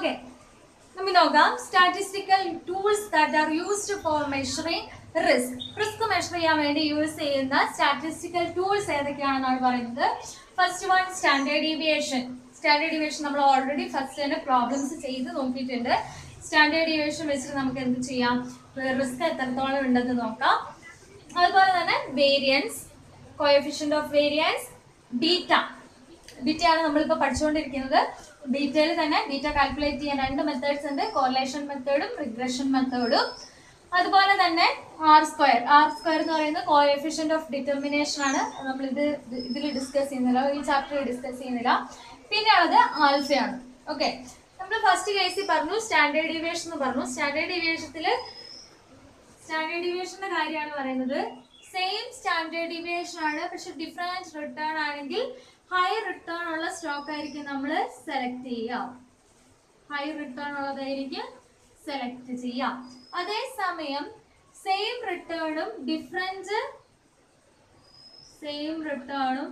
Okay നമുക്ക് നോക്കാം statistical tools that are used for measuring risk risk measure ചെയ്യാൻ വേണ്ടി യൂസ് ചെയ്യുന്ന സ്റ്റാറ്റിസ്റ്റിക്കൽ ടൂൾസ് ഏതൊക്കെയാണെന്നാണ് പറയുന്നത് first one standard deviation standard deviation നമ്മൾ ഓൾറെഡി ഫസ്റ്റ് തന്നെ പ്രോബ്ലംസ് ചെയ്ത് നോക്കിയിട്ടുണ്ട് സ്റ്റാൻഡേർഡ് ഡീവിയേഷൻ വെച്ചിട്ട് നമുക്ക് എന്ത് ചെയ്യാം റിസ്ക് എത്രത്തോളം ഉണ്ടെന്ന് നോക്കാം അതുപോലെ തന്നെ variance coefficient of variance beta ബീറ്റയാണ് നമ്മളിപ്പോൾ പഠിച്ചുകൊണ്ടിരിക്കുന്നത് ബീറ്റയിൽ തന്നെ ബീറ്റ കാൽക്കുലേറ്റ് ചെയ്യാൻ രണ്ട് മെത്തേഡ്സ് ഉണ്ട് കോറിലേഷൻ മെത്തേഡും റിഗ്രഷൻ മെത്തേഡും അതുപോലെ തന്നെ ആർ സ്ക്വയർ ആർ സ്ക്വയർ എന്ന് പറയുന്നത് കോഎഫിഷ്യന്റ് ഓഫ് ഡിറ്റർമിനേഷൻ ആണ് നമ്മളിത് ഇതിൽ ഡിസ്കസ് ചെയ്യുന്നില്ല ഈ ചാപ്റ്ററിൽ ഡിസ്കസ് ചെയ്യുന്നില്ല പിന്നെ ഉള്ളത് ആൽഫയാണ് ഓക്കെ നമ്മൾ ഫസ്റ്റ് കേസിൽ പറഞ്ഞു സ്റ്റാൻഡേർഡ് ഡീവിയേഷൻ എന്ന് പറഞ്ഞു സ്റ്റാൻഡേർഡ് ഡീവിയേഷത്തിൽ സ്റ്റാൻഡേർഡ് ഡീവിയേഷന്റെ കാര്യമാണ് പറയുന്നത് സെയിം സ്റ്റാൻഡേർഡ് ഡീവിയേഷൻ ആണ് പക്ഷെ ഡിഫറൻറ്റ് റിട്ടേൺ ആണെങ്കിൽ ഹൈ റിട്ടേൺ ഉള്ള സ്റ്റോക്ക് ആയിരിക്കും നമ്മൾ സെലക്ട് ചെയ്യുക ഹൈ റിട്ടേൺ ഉള്ളതായിരിക്കും സെലക്ട് ചെയ്യാം അതേസമയം സെയിം റിട്ടേണും ഡിഫറൻറ്റ് സെയിം റിട്ടേണും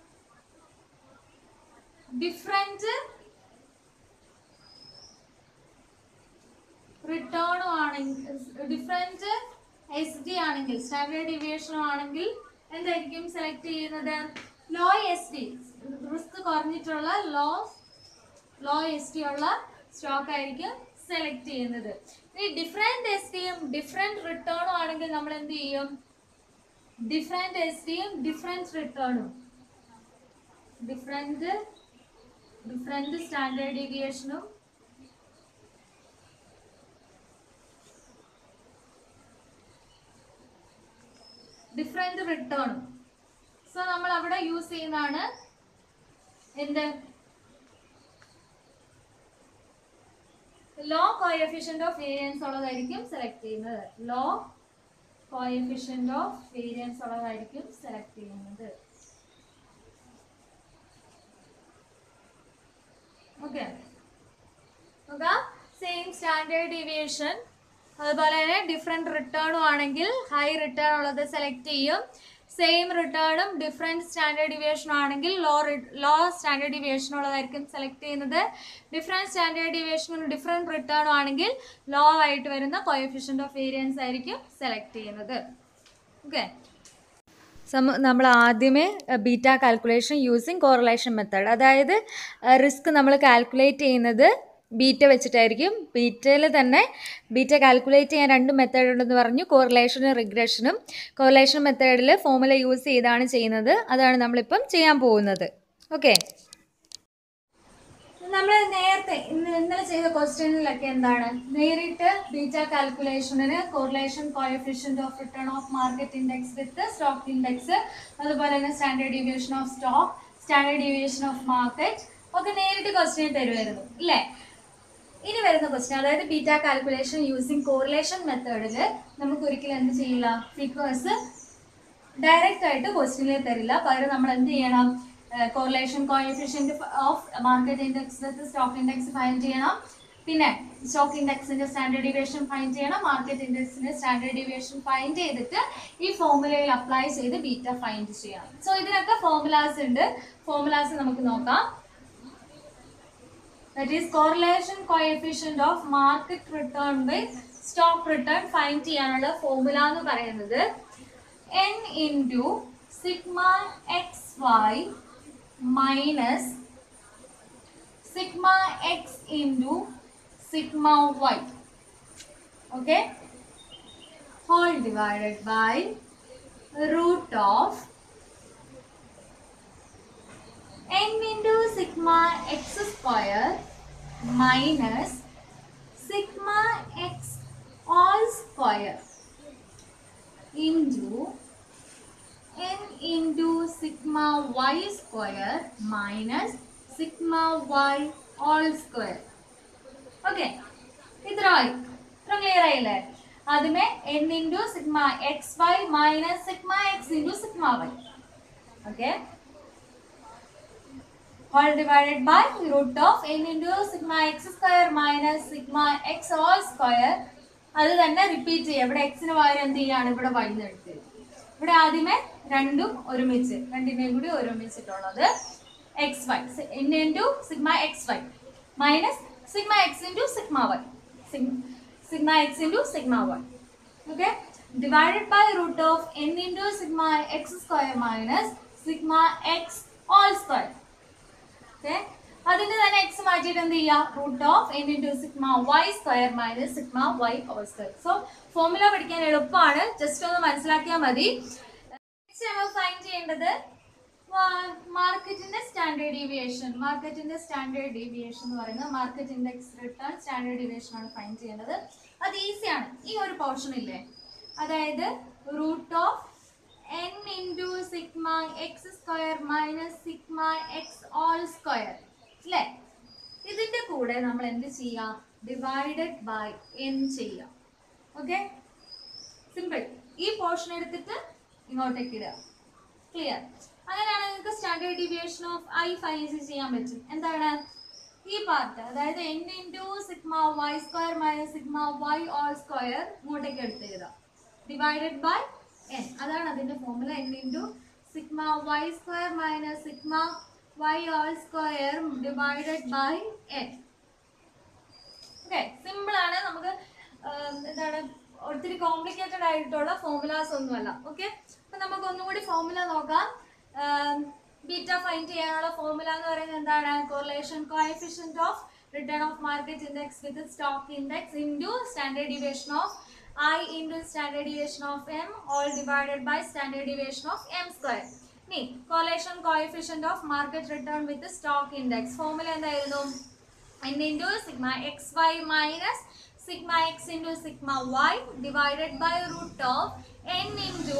ഡിഫറൻറ്റ് റിട്ടേണും ആണെങ്കിൽ ഡിഫറൻറ്റ് എസ് ഡി ആണെങ്കിൽ സ്റ്റാൻഡേർഡ് ഡീവിയേഷനും ആണെങ്കിൽ എന്തായിരിക്കും സെലക്ട് ചെയ്യുന്നത് ലോ എസ് ഡി റിസ്ക് കുറഞ്ഞിട്ടുള്ള ലോ ലോ എസ് ഡി ഉള്ള സ്റ്റോക്ക് ആയിരിക്കും സെലക്ട് ചെയ്യുന്നത് ഇനി ഡിഫറെൻറ്റ് എസ് ഡിയും ഡിഫറെൻറ്റ് റിട്ടേണും ആണെങ്കിൽ നമ്മൾ എന്ത് ചെയ്യും ഡിഫറെൻറ്റ് എസ് ഡിയും ഡിഫറെൻറ്റ് റിട്ടേണും ഡിഫറെൻറ്റ് ഡിഫറെൻറ്റ് സ്റ്റാൻഡേർഡ് ഡീവിയേഷനും ഡിഫറെൻറ്റ് റിട്ടേണും സോ നമ്മൾ അവിടെ യൂസ് ചെയ്യുന്നതാണ് എന്ത് ലോ കോയഫിഷ്യന്റ് ഓഫ് വേരിയൻസ് ഉള്ളതായിരിക്കും സെലക്ട് ചെയ്യുന്നത് ലോ കോയഫിഷ്യന്റ് ഓഫ് വേരിയൻസ് ഉള്ളതായിരിക്കും സെലക്ട് ചെയ്യുന്നത് ഓക്കെ നോക്കാം സെയിം സ്റ്റാൻഡേർഡ് ഡീവിയേഷൻ അതുപോലെ തന്നെ ഡിഫറെൻറ്റ് റിട്ടേണും ആണെങ്കിൽ ഹൈ റിട്ടേൺ ഉള്ളത് സെലക്ട് ചെയ്യും സെയിം റിട്ടേണും ഡിഫറെൻറ്റ് സ്റ്റാൻഡേർഡ് ഡീവിയേഷനും ആണെങ്കിൽ ലോ ലോ സ്റ്റാൻഡേർഡ് ഡീവിയേഷൻ ഉള്ളതായിരിക്കും സെലക്ട് ചെയ്യുന്നത് ഡിഫറെൻറ്റ് സ്റ്റാൻഡേർഡ് ഡീവിയേഷനും ഡിഫറെൻറ്റ് റിട്ടേണും ആണെങ്കിൽ ലോ ആയിട്ട് വരുന്ന കോയഫിഷ്യൻ്റ് ഓഫ് വേരിയൻസ് ആയിരിക്കും സെലക്ട് ചെയ്യുന്നത് ഓക്കെ നമ്മൾ ആദ്യമേ beta calculation using correlation method അതായത് റിസ്ക് നമ്മൾ കാൽക്കുലേറ്റ് ചെയ്യുന്നത് ബീറ്റ വെച്ചിട്ടായിരിക്കും ബീറ്റയിൽ തന്നെ ബീറ്റ കാൽക്കുലേറ്റ് ചെയ്യാൻ രണ്ട് മെത്തേഡ് ഉണ്ടെന്ന് പറഞ്ഞു കോറിലേഷനും റിഗ്രഷനും കോറിലേഷൻ മെത്തേഡിൽ ഫോമുല യൂസ് ചെയ്താണ് ചെയ്യുന്നത് അതാണ് നമ്മളിപ്പം ചെയ്യാൻ പോകുന്നത് ഓക്കെ നമ്മൾ നേരത്തെ ഇന്ന് ഇന്നലെ ചെയ്ത ക്വസ്റ്റ്യനിലൊക്കെ എന്താണ് നേരിട്ട് ബീറ്റ കാൽക്കുലേഷനിന് correlation coefficient of return of market index with stock index അതുപോലെ തന്നെ standard deviation of stock standard deviation of market ഒക്കെ നേരിട്ട് ക്വസ്റ്റ്യൻ തരുമായിരുന്നു ഇല്ലേ ഇനി വരുന്ന ക്വസ്റ്റ്യൻ അതായത് ബീറ്റ കാൽക്കുലേഷൻ യൂസിങ് കോറിലേഷൻ മെത്തേഡിൽ നമുക്ക് ഒരിക്കലും എന്ത് ചെയ്യില്ല ഫിഗേഴ്സ് ഡയറക്റ്റ് ആയിട്ട് ക്വസ്റ്റ്യനിൽ തരില്ല പകരം നമ്മൾ എന്ത് ചെയ്യണം correlation coefficient of market index with stock index find ചെയ്യണം പിന്നെ സ്റ്റോക്ക് ഇൻഡെക്സിന്റെ സ്റ്റാൻഡേർഡ് ഡീവിയേഷൻ ഫൈൻഡ് ചെയ്യണം മാർക്കറ്റ് ഇൻഡെക്സിന്റെ സ്റ്റാൻഡേർഡ് ഡീവിയേഷൻ ഫൈൻഡ് ചെയ്തിട്ട് ഈ ഫോർമുലയിൽ അപ്ലൈ ചെയ്ത് ബീറ്റ ഫൈൻഡ് ചെയ്യണം സോ ഇതിനൊക്കെ ഫോർമുലാസ് ഉണ്ട് ഫോർമുലാസ് നമുക്ക് നോക്കാം that is correlation coefficient of market return with stock return find ചെയ്യാനുള്ള ഫോർമുല എന്ന് പറയുന്നത് n into sigma X Y minus sigma X into sigma Y okay whole divided by root of n into sigma x square minus sigma x all square into n into sigma y square minus sigma y all square okay ഇത്രയായി ഇത്ര clear ആയില്ലേ ആദ്യമേ n into sigma X Y minus sigma X into sigma Y okay all divided by root of n into sigma x square minus sigma x all square അത് തന്നെ repeat ചെയ്യുക ഇവിടെ എക്സിന് പകരം എന്ത് ചെയ്യാണ് ഇവിടെ y എന്ന് എടുത്ത് ഇവിടെ ആദ്യമേ രണ്ടും ഒരുമിച്ച് രണ്ടിനെയും കൂടി ഒരുമിച്ചിട്ടുള്ളത് x y n into sigma X Y minus sigma X into sigma y sigma X into sigma Y okay divided by root of N into sigma X square minus sigma X all square okay അതിന്റെ തന്നെ എക്സ് മാറ്റിയിട്ട് എന്ത് ചെയ്യാം root of N into sigma Y square minus sigma Y all square so formula പഠിക്കാൻ എളുപ്പമാണ് just ഒന്ന് മനസ്സിലാക്കിയാൽ മതി നെക്സ്റ്റ് നമ്മൾ ഫൈൻഡ് ചെയ്യേണ്ടത് മാർക്കറ്റിന്റെ സ്റ്റാൻഡേർഡ് ഡീവിയേഷൻ മാർക്കറ്റിന്റെ സ്റ്റാൻഡേർഡ് ഡീവിയേഷൻ എന്ന് പറയുന്നത് market index return standard deviation ആണ് ഫൈൻഡ് ചെയ്യേണ്ടത് അത് ഈസിയാണ് ഈ ഒരു പോർഷൻ ഇല്ലേ അതായത് root of N into sigma X square minus sigma X all square അല്ലേ ഇതിന്റെ കൂടെ നമ്മൾ എന്ത് ചെയ്യാം ഡിവൈഡഡ് ബൈ എൻ ചെയ്യാം ഓക്കെ സിമ്പിൾ ഈ പോർഷൻ എടുത്തിട്ട് ഇങ്ങോട്ടേക്ക് ഇടുക ക്ലിയർ അങ്ങനെയാണ് നിങ്ങൾക്ക് standard deviation of i find ചെയ്യാൻ പറ്റും എന്താണ് ഈ പാർട്ട് അതായത് N into sigma Y square minus sigma Y all square ഇങ്ങോട്ടേക്ക് എടുത്ത് എഴുതാം ഡിവൈഡഡ് ബൈ എൻ അതാണ് അതിന്റെ formula n into sigma Y square minus sigma Y all square divided by n okay simple ആണ് നമുക്ക് ആം, എന്താണ് ഒത്തിരി കോംപ്ലിക്കേറ്റഡ് ആയിട്ടുള്ള ഫോർമുലാസ് ഒന്നുമല്ല ഓക്കെ അപ്പൊ നമുക്ക് ഒന്നുകൂടി ഫോർമുല നോക്കാം ബീറ്റ ഫൈൻഡ് ചെയ്യാനുള്ള ഫോർമുല എന്ന് പറയുന്നത് എന്താണ് correlation coefficient of return of market index with stock index into standard deviation of i into standard deviation of m all divided by standard deviation of m square ഇനി correlation coefficient of market return with stock index formula എന്തായിരുന്നു n into sigma xy minus sigma x into sigma y divided by root of n into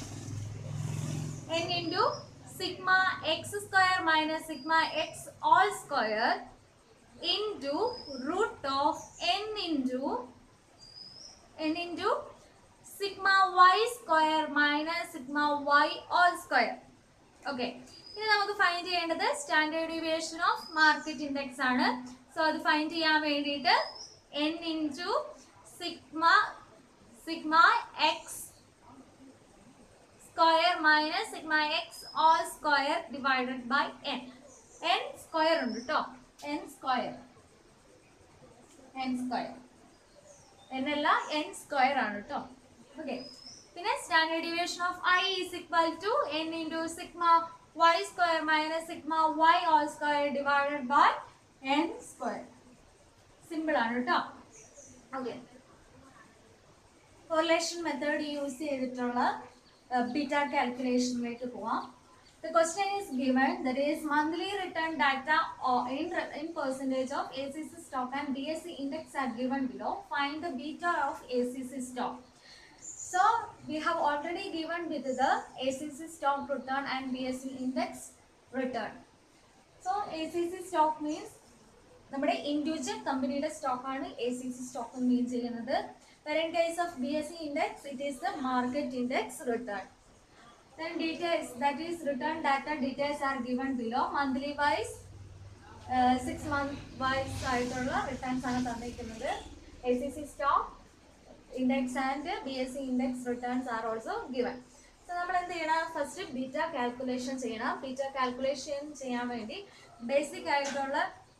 n into sigma x square minus sigma x all square into root of n into n into sigma y square minus sigma y all square okay ഇനി നമുക്ക് find ചെയ്യേണ്ടത് standard deviation of market index ആണ് so അത് find ചെയ്യാൻ വേണ്ടിയിട്ട് n into sigma sigma X square minus sigma X all square divided by n n square ഉണ്ട് കേട്ടോ n square n square എന്നല്ല എൻ സ്ക്വയർ ആണ് കേട്ടോ ഓക്കെ പിന്നെ standard deviation of i is equal to n into sigma Y square minus sigma Y all square divided by N square simple ആണ് കേട്ടോ okay correlation method use ചെയ്തിട്ടുള്ള beta കാൽക്കുലേഷനിലേക്ക് പോവാം The question is given that is monthly return data or in, in percentage of ACC stock and BSC index are given below. Find the beta of ACC stock. So we have already given with the ACC stock return and BSC index return. So ACC stock means നമ്മുടെ individual കമ്പനിയുടെ സ്റ്റോക്കാണ് A C C stock mean ചെയ്യുന്നത് in case of B S C index it is the market index return then details that is return data details are given below monthly wise uh, six month wise ആയിട്ടുള്ള returns ആണ് തന്നിരിക്കുന്നത് A C C stock index and B S C index returns are also given so നമ്മൾ എന്ത് ചെയ്യണം first beta calculation ചെയ്യണം beta calculation ചെയ്യാൻ വേണ്ടി basic ആയിട്ടുള്ള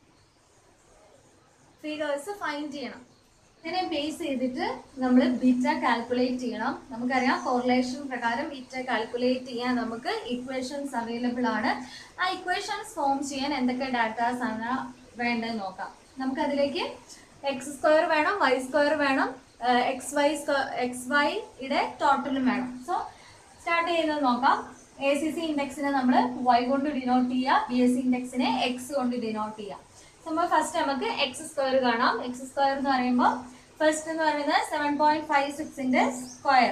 ഫിഗേഴ്സ് ഫൈൻഡ് ചെയ്യണം ഇതിനെ ബേസ് ചെയ്തിട്ട് നമ്മൾ ബീറ്റ കാൽക്കുലേറ്റ് ചെയ്യണം നമുക്കറിയാം കോറിലേഷൻ പ്രകാരം ബീറ്റ കാൽക്കുലേറ്റ് ചെയ്യാൻ നമുക്ക് ഇക്വേഷൻസ് അവൈലബിൾ ആണ് ആ ഇക്വേഷൻസ് ഫോം ചെയ്യാൻ എന്തൊക്കെ ഡാറ്റാസ് ആണ് വേണ്ടത് നോക്കാം നമുക്കതിലേക്ക് എക്സ് സ്ക്വയർ വേണം വൈ സ്ക്വയർ വേണം എക്സ് വൈ എക്സ് വൈയുടെ ടോട്ടലും വേണം സോ സ്റ്റാർട്ട് ചെയ്യുന്നത് നോക്കാം എ സി സി ഇൻഡെക്സിനെ നമ്മൾ വൈ കൊണ്ട് ഡിനോട്ട് ചെയ്യുക ബി എസ് സി ഇൻഡെക്സിനെ എക്സ് കൊണ്ട് ഡിനോട്ട് ചെയ്യുക നമ്മൾ ഫസ്റ്റ് നമുക്ക് എക്സ് സ്ക്വയർ കാണാം എക്സ് സ്ക്വയർ എന്ന് പറയുമ്പോൾ ഫസ്റ്റ് എന്ന് പറയുന്നത് സെവൻ പോയിന്റ് ഫൈവ് സിക്സിന്റെ സ്ക്വയർ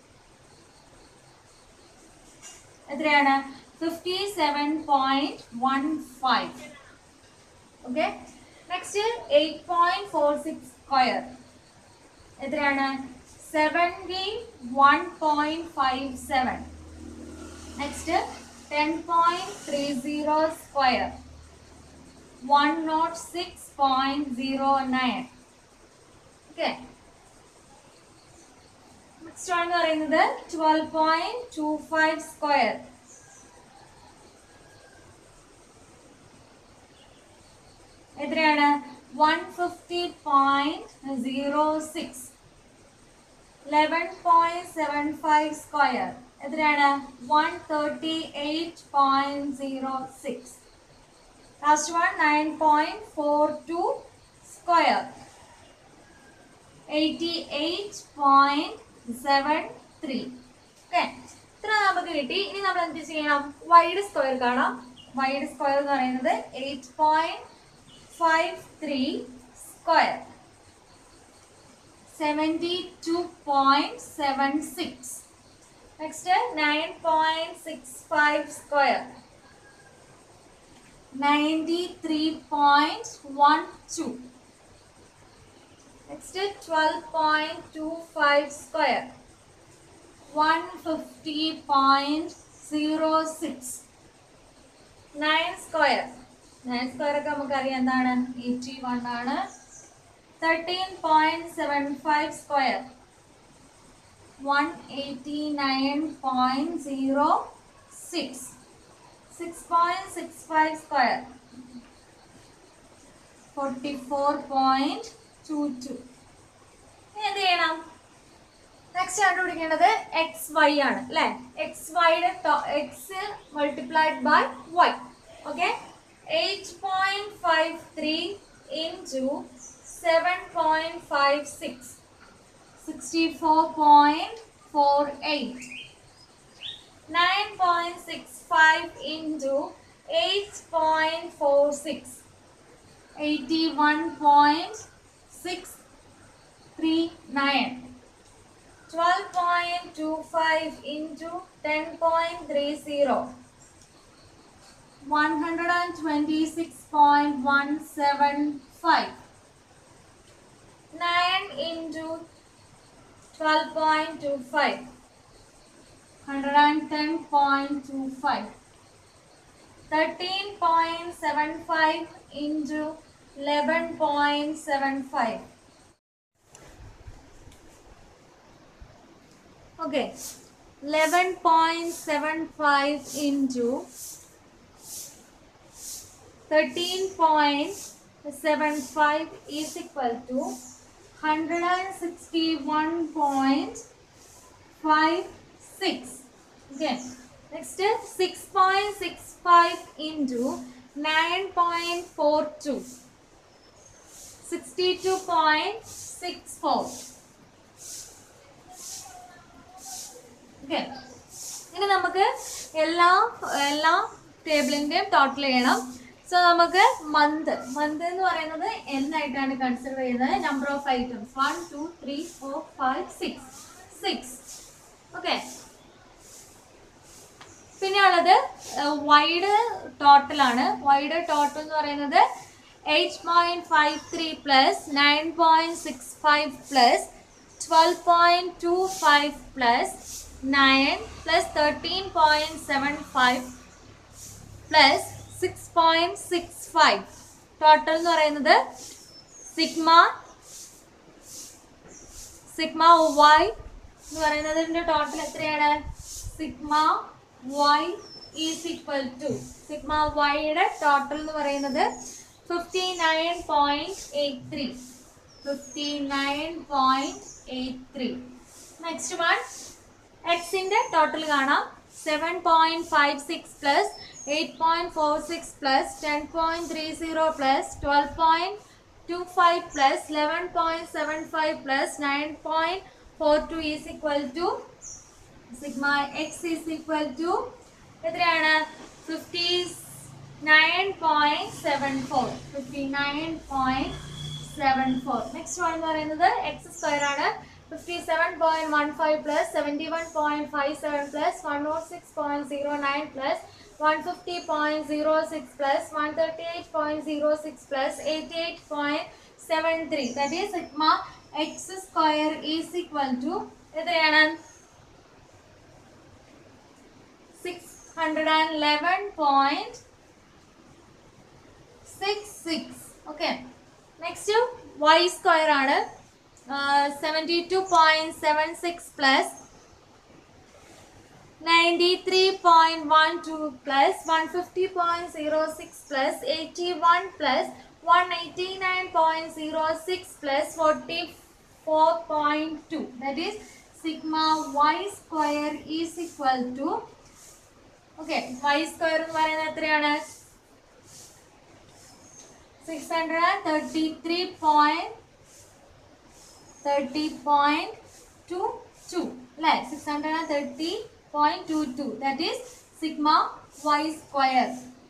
എത്രയാണ് fifty seven point one five okay next eight point four six square എത്രയാണ് seventy one point five seven next ten point three zero square one nought six point zero nine okay next one എന്ന് പറയുന്നത് twelve point two five square എത്രയാണ് one fifty point zero six eleven point seven five square എത്രയാണ് one thirty eight point zero six last one nine point four two square eighty eight point seven three okay ഇത്ര നമുക്ക് കിട്ടി ഇനി നമ്മൾ എന്ത് ചെയ്യണം wide square കാണാം wide square എന്ന് പറയുന്നത് eight point five three square seventy two point seven six next nine point six five square ninety three point one two next twelve point two five square one fifty point zero six nine square nine square ഒക്കെ നമുക്കറിയാം എന്താണ് eighty one ആണ് thirteen point seven five square one eighty nine point zero six six point six five square forty four point two two ഇനി എന്ത് ചെയ്യണം next കണ്ടുപിടിക്കേണ്ടത് X Y ആണ് അല്ലെ എക്സ് വൈയുടെ x multiplied by y okay eight point five three into seven point five six sixty four point four eight nine point six five into eight point four six eighty one point six three nine 12.25 into 10.30 126.175 9 into 12.25 110.25 13.75 into 11.75 Okay, 11.75 into 13.75 is equal to 161.56. Okay, next 6.65 into 9.42. 62.64. Okay ഇനി നമുക്ക് എല്ലാ എല്ലാ ടേബിളിൻ്റെയും total ചെയ്യണം so നമുക്ക് month month എന്ന് പറയുന്നത് എന്നായിട്ടാണ് കൺസിഡർ ചെയ്യുന്നത് number of items one two three four five six six okay പിന്നെ ഉള്ളത് വൈഡ് ടോട്ടലാണ് വൈഡ് ടോട്ടൽ എന്ന് പറയുന്നത് eight point five three plus nine point six five plus twelve point two five plus nine plus thirteen point seven five plus six point six five total എന്ന് പറയുന്നത് sigma sigma y എന്ന് പറയുന്നതിൻ്റെ total എത്രയാണ് sigma y is equal to sigma വൈയുടെ total എന്ന് പറയുന്നത് fifty nine point eight three fifty nine point eight three next one എക്സിൻ്റെ total കാണാം seven point five six plus eight point four six plus ten point three zero plus twelve point two five plus eleven point seven five plus nine point four two is equal to sigma x is equal to എത്രയാണ് fifty nine point seven four fifty nine point seven four next one എന്ന് പറയുന്നത് x square ആണ് fifty seven point one five plus seventy one point five seven plus one nought six point zero nine plus one fifty point zero six plus one thirty eight point zero six plus eighty eight point seven three that is sigma X square is equal to എത്രയാണ് six hundred and eleven point six six okay next y square ആണ് seventy two point seven six plus ninety three point one two plus one fifty point zero six plus eighty one plus one eighty nine point zero six plus forty four point two that is sigma Y square is equal to okay y square എന്ന് പറയുന്നത് എത്രയാണ് six hundred thirty three point thirty point two two അല്ലേ six hundred and thirty point two two that is sigma Y square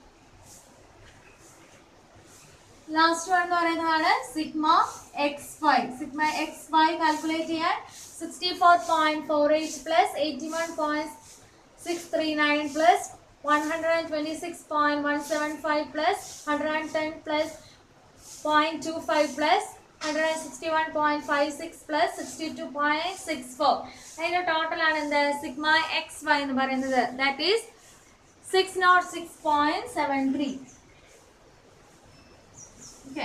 last one എന്ന് പറയുന്നതാണ് sigma X y sigma X y calculate ചെയ്യാൻ sixty four point four eight plus eighty one point six three nine plus one hundred and twenty six point one seven five plus hundred and ten plus point two five plus hundred and sixty one point five six plus sixty two point six four അതിൻ്റെ ടോട്ടലാണ് എന്ത് sigma X y എന്ന് പറയുന്നത് that is six nought six point seven three okay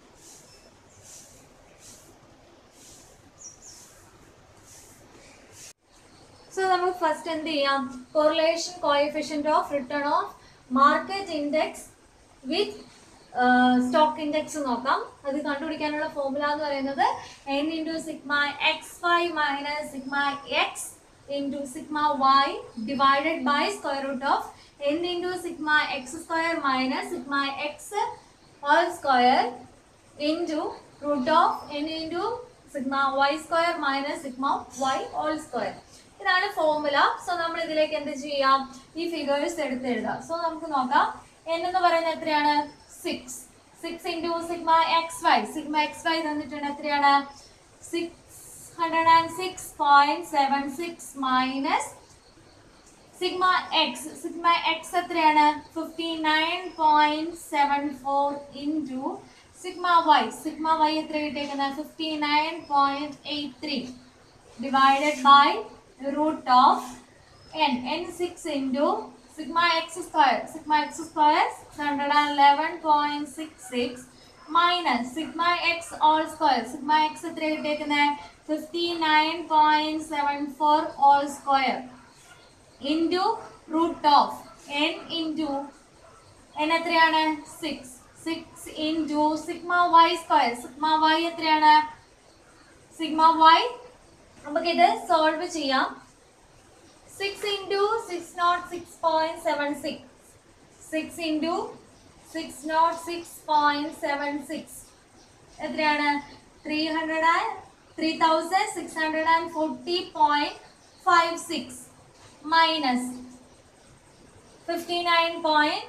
so നമുക്ക് first എന്ത് ചെയ്യാം correlation coefficient of return of market index with stock index നോക്കാം അത് കണ്ടുപിടിക്കാനുള്ള ഫോർമുല എന്ന് പറയുന്നത് n into sigma X Y minus sigma X into sigma y divided by square root of N into sigma X square minus sigma X all square into root of N into sigma Y square minus sigma Y all square ഇതാണ് formula so നമ്മൾ ഇതിലേക്ക് എന്ത് ചെയ്യാം ഈ figures എടുത്ത് എഴുതാം so നമുക്ക് നോക്കാം n എന്ന് പറയുന്നത് എത്രയാണ് six six into sigma X y sigma X y തന്നിട്ടുണ്ട് എത്രയാണ് six hundred and six point seven six minus sigma x sigma X എത്രയാണ് fifty nine point seven four into sigma y sigma y എത്ര കിട്ടിയേക്കുന്നത് fifty nine point eight three divided by root of n. n 6 into sigma x square. Sigma x square 111.66 minus sigma x all square. Sigma x എത്ര കിട്ടിയേക്കുന്നത് fifty nine point seven four all square into root of N into n എത്രയാണ് six six into sigma Y square sigma y എത്രയാണ് sigma y നമുക്കിത് solve ചെയ്യാം six into six nought six point seven six six into six nought six point seven six എത്രയാണ് three hundred and three thousand six hundred and forty point five six minus fifty nine point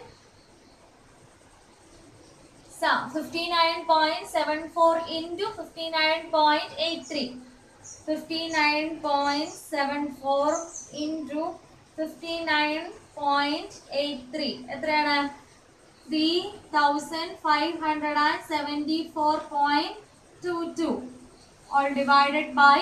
fifty nine point seven four into fifty nine point eight three fifty nine point seven four into fifty nine point eight three എത്രയാണ് three thousand five hundred and seventy four point two two all divided by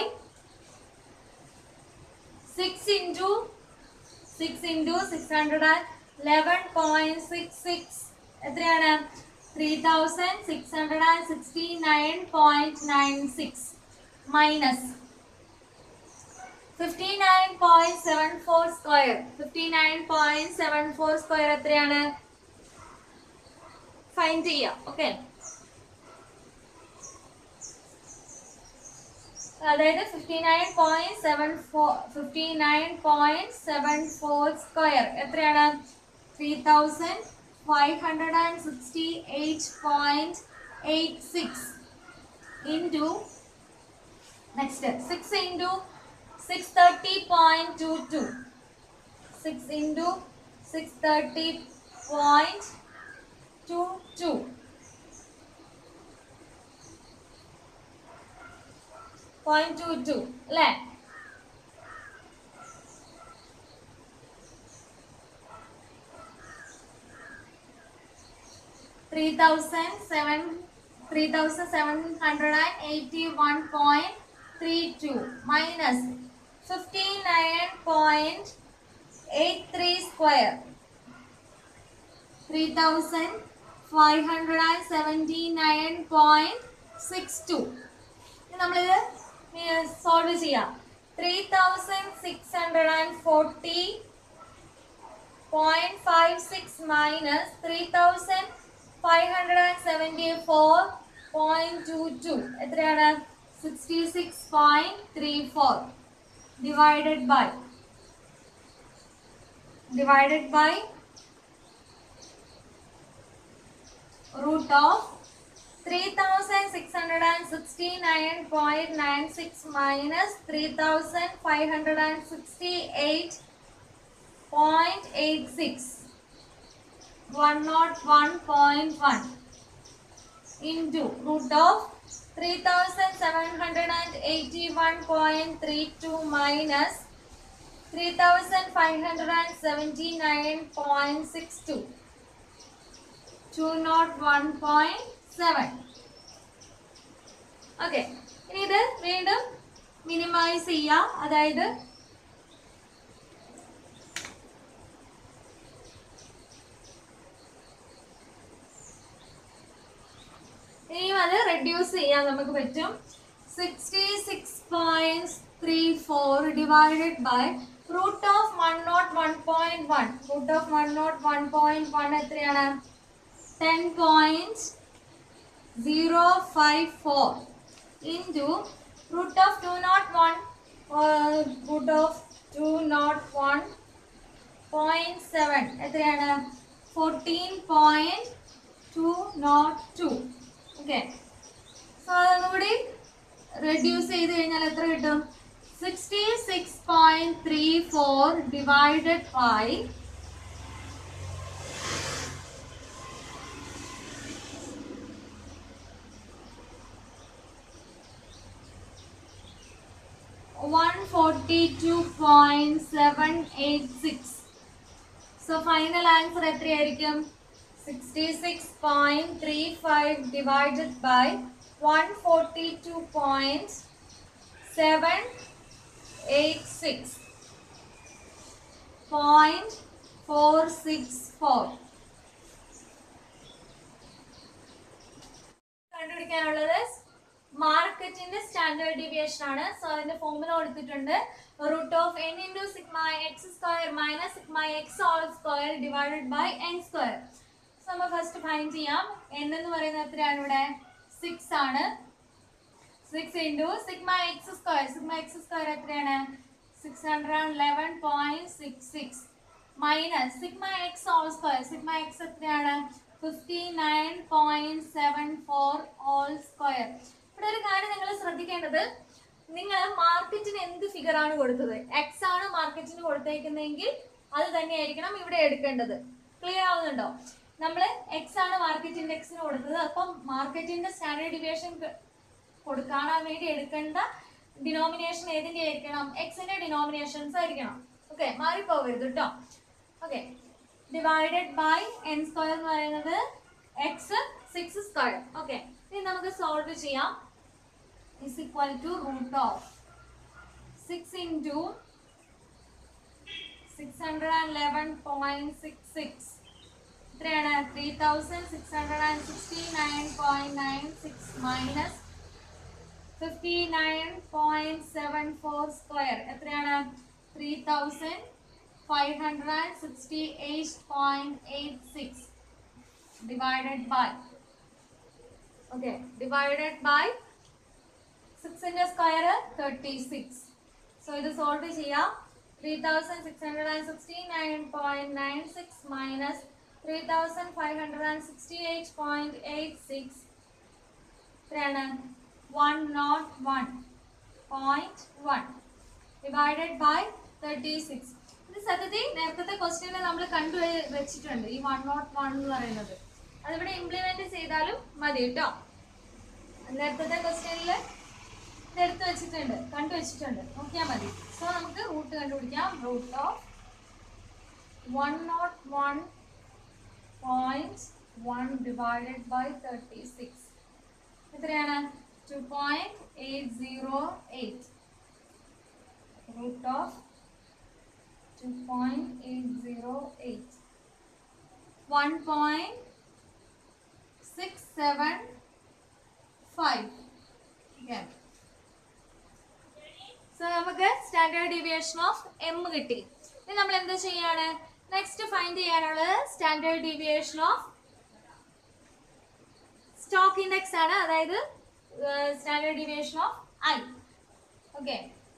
six into six into six hundred and eleven point six six എത്രയാണ് three thousand six hundred and sixty nine point nine six minus fifty nine point seven four square fifty nine point seven four square എത്രയാണ് find ചെയ്യാം okay അതായത് fifty nine point seven four fifty nine point seven four square എത്രയാണ് three thousand five hundred and sixty eight point eight six into next six into six thirty point two two six into six thirty point two two point two two അല്ലേ three thousand seven three thousand seven hundred and eighty one point three two minus fifty nine point eight three square three thousand five hundred and seventy nine point six two നമ്മളിത് solve ചെയ്യാം three thousand six hundred and forty point five six minus three thousand five hundred and seventy four point two two എത്രയാണ് sixty six point three four divided by divided by root of 3669.96 minus 3568.86 101.1 into root of 3781.32 minus 3579.62 two naught one point seven okay ഇനി ഇത് വീണ്ടും minimise ചെയ്യാം അതായത് ഇനിയും അത് reduce ചെയ്യാൻ നമുക്ക് പറ്റും sixty six point three four divided by root of one naught one point one root of one naught one point one എത്രയാണ് ten point zero five four into root of two naught one root of two naught one point seven എത്രയാണ് fourteen point two naught two okay so അതൊന്നുകൂടി reduce ചെയ്ത് കഴിഞ്ഞാൽ എത്ര കിട്ടും sixty six point three four divided by one forty two point seven eight six. So final answer എത്രയായിരിക്കും sixty six point three five divided by one forty two point seven eight six point four six four കണ്ടുപിടിക്കാനുള്ളത് മാർക്കറ്റിന്റെ standard deviation ആണ് so അതിന്റെ formula കൊടുത്തിട്ടുണ്ട് root of N into sigma X square minus sigma X all square divided by N square so നമ്മൾ first find ചെയ്യാം N എന്ന് പറയുന്നത് എത്രയാണ് ഇവിടെ സിക്സ് ആണ് six into sigma X square sigma X square എത്രയാണ് six hundred and eleven point six six minus sigma X all square sigma X എത്രയാണ് fifty nine point seven four all square ഇവിടെ ഒരു കാര്യം നിങ്ങൾ ശ്രദ്ധിക്കേണ്ടത് നിങ്ങൾ മാർക്കറ്റിന് എന്ത് ഫിഗർ ആണ് കൊടുത്തത് എക്സ് ആണ് മാർക്കറ്റിന് കൊടുത്തേക്കുന്നതെങ്കിൽ അത് തന്നെയായിരിക്കണം ഇവിടെ എടുക്കേണ്ടത് ക്ലിയർ ആവുന്നുണ്ടോ നമ്മൾ എക്സ് ആണ് മാർക്കറ്റിന്റെ എക്സിന് കൊടുത്തത് അപ്പം മാർക്കറ്റിന്റെ സ്റ്റാൻഡേർഡ് ഡിവിയേഷൻ കൊടുക്കാൻ വേണ്ടി എടുക്കേണ്ട ഡിനോമിനേഷൻ ഏതിന്റെ ആയിരിക്കണം എക്സിന്റെ ഡിനോമിനേഷൻസ് ആയിരിക്കണം ഓക്കെ മാറിപ്പോകരുത് കേട്ടോ okay divided by N square എന്ന് പറയുന്നത് എക്സ് സിക്സ് സ്ക്വയർ ഓക്കെ ഇനി നമുക്ക് സോൾവ് ചെയ്യാം is equal to root of six into six hundred and eleven point six six എത്രയാണ് three thousand six hundred and sixty nine point nine six minus fifty nine point seven four square എത്രയാണ് three thousand five hundred and sixty eight point eight six divided by okay divided by സിക്സിൻ്റെ square thirty six so ഇത് solve ചെയ്യാം three thousand six hundred and sixty nine point nine six minus three thousand five hundred and sixty eight point eight six എത്രയാണ് one naught one point one divided by thirty six ഇത് സത്യത്തിൽ നേരത്തെ ക്വസ്റ്റ്യനിൽ നമ്മൾ കണ്ടു വെ- വെച്ചിട്ടുണ്ട് ഈ വൺ നോട്ട് വൺ എന്ന് പറയുന്നത് അതിവിടെ ഇംപ്ലിമെന്റ് ചെയ്താലും മതി കേട്ടോ നേരത്തെ ക്വസ്റ്റ്യനിൽ ഇതെടുത്ത് വെച്ചിട്ടുണ്ട് കണ്ടു വെച്ചിട്ടുണ്ട് നോക്കിയാൽ മതി സോ നമുക്ക് റൂട്ട് കണ്ടുപിടിക്കാം root of one naught one point one divided by thirty six എത്രയാണ് two point eight zero eight root of two point eight zero eight one point six seven five so നമുക്ക് standard deviation of M കിട്ടി ഇനി നമ്മൾ എന്താ ചെയ്യാണ് next find ചെയ്യാനുള്ളത് standard deviation of stock index ആണ് അതായത് standard deviation of I okay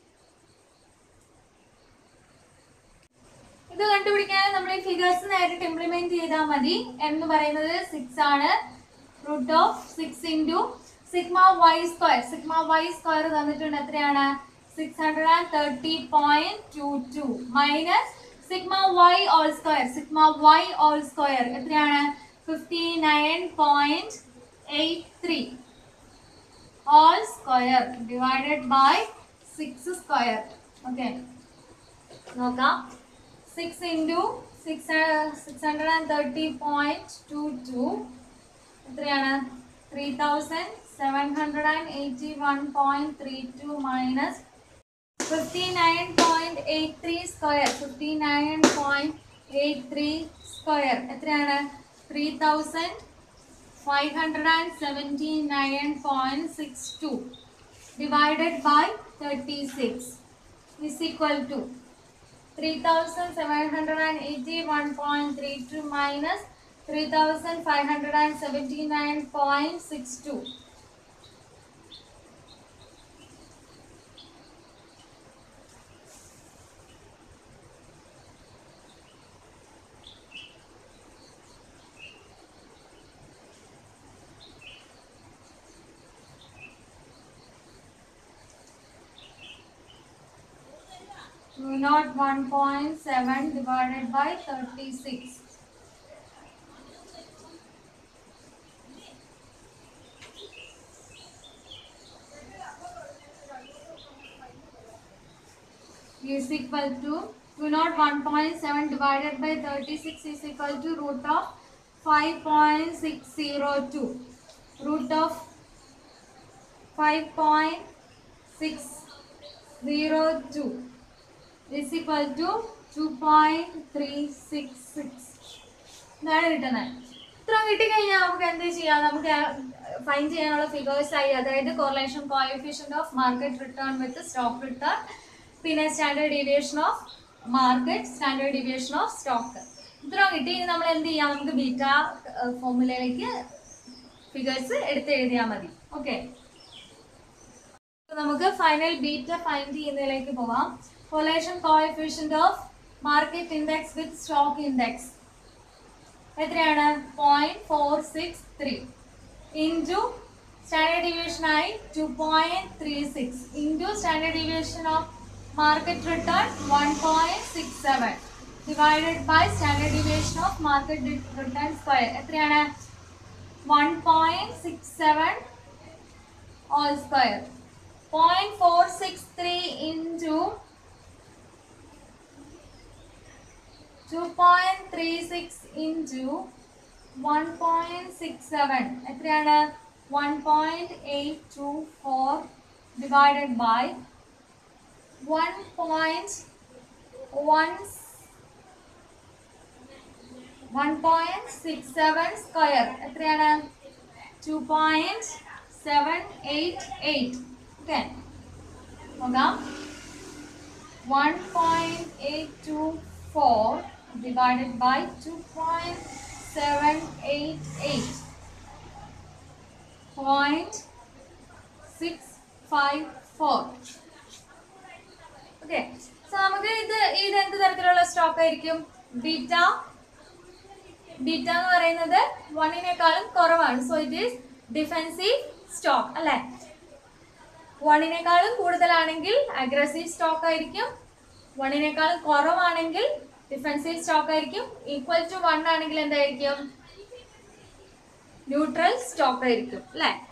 ഇത് കണ്ടുപിടിക്കാൻ നമ്മൾ ഈ ഫിഗേഴ്സ് നേരിട്ട് ഇംപ്ലിമെന്റ് ചെയ്താൽ മതി എന്ന് പറയുന്നത് സിക്സ് ആണ് root of six into sigma Y square sigma Y square തന്നിട്ടുണ്ട് എത്രയാണ് six hundred and thirty point two two minus sigma Y all square sigma Y all square എത്രയാണ് fifty nine point eight three all square divided by six square okay നോക്കാം six into six six hundred and thirty point two two എത്രയാണ് three thousand seven hundred and eighty one point three two minus fifty nine point eight three square fifty nine point eight three square എത്രയാണ് three thousand five hundred and seventy nine point six two divided by thirty six is equal to 3781.32 minus 3579.62. Mu naught 1.7 divided by 36. is equal to mu naught 1.7 divided by 36 is equal to root of 5.602. Root of 5.602 is equal to 2.366 ഇതാണ് കിട്ടുന്നത് ഇത്ര കിട്ടിക്കഴിഞ്ഞാൽ നമുക്ക് എന്ത് ചെയ്യാം നമുക്ക് fine ചെയ്യാനുള്ള figures ആയി അതായത് correlation coefficient of market return with stock return പിന്നെ standard deviation of market standard deviation of stock ഇത്ര കിട്ടി ഇനി നമ്മൾ എന്ത് ചെയ്യാം നമുക്ക് ബീറ്റ ഫോർമുലയിലേക്ക് ഫിഗേഴ്സ് എടുത്ത് എഴുതിയാൽ മതി ഓക്കെ നമുക്ക് ഫൈനൽ ബീറ്റ ഫൈൻഡ് ചെയ്യുന്നതിലേക്ക് പോവാം correlation coefficient of market index with stock index എത്രയാണ് point four six three into standard deviation ആയി two point three six into standard deviation of market return one point six seven divided by standard deviation of market return square എത്രയാണ് one point six seven all square. 0.463 into 2.36 into 1.67 എത്രയാണ് 1.824 divided by 1.1 1.67 square എത്രയാണ് 2.788 okay നോക്കാം 1.824 divided by 2.788 point 654 okay so നമുക്ക് ഇത് ഇത് എന്ത് തരത്തിലുള്ള stock ആയിരിക്കും ബീറ്റ ബീറ്റ എന്ന് പറയുന്നത് വണ്ണിനേക്കാളും കുറവാണ് so it is defensive stock അല്ലേ വണ്ണിനേക്കാളും കൂടുതലാണെങ്കിൽ അഗ്രസീവ് സ്റ്റോക്ക് ആയിരിക്കും വണ്ണിനേക്കാളും കുറവാണെങ്കിൽ ഡിഫെൻസീവ് സ്റ്റോക്ക് ആയിരിക്കും ഈക്വൽ ടു വൺ ആണെങ്കിൽ എന്തായിരിക്കും ന്യൂട്രൽ സ്റ്റോക്ക് ആയിരിക്കും അല്ലേ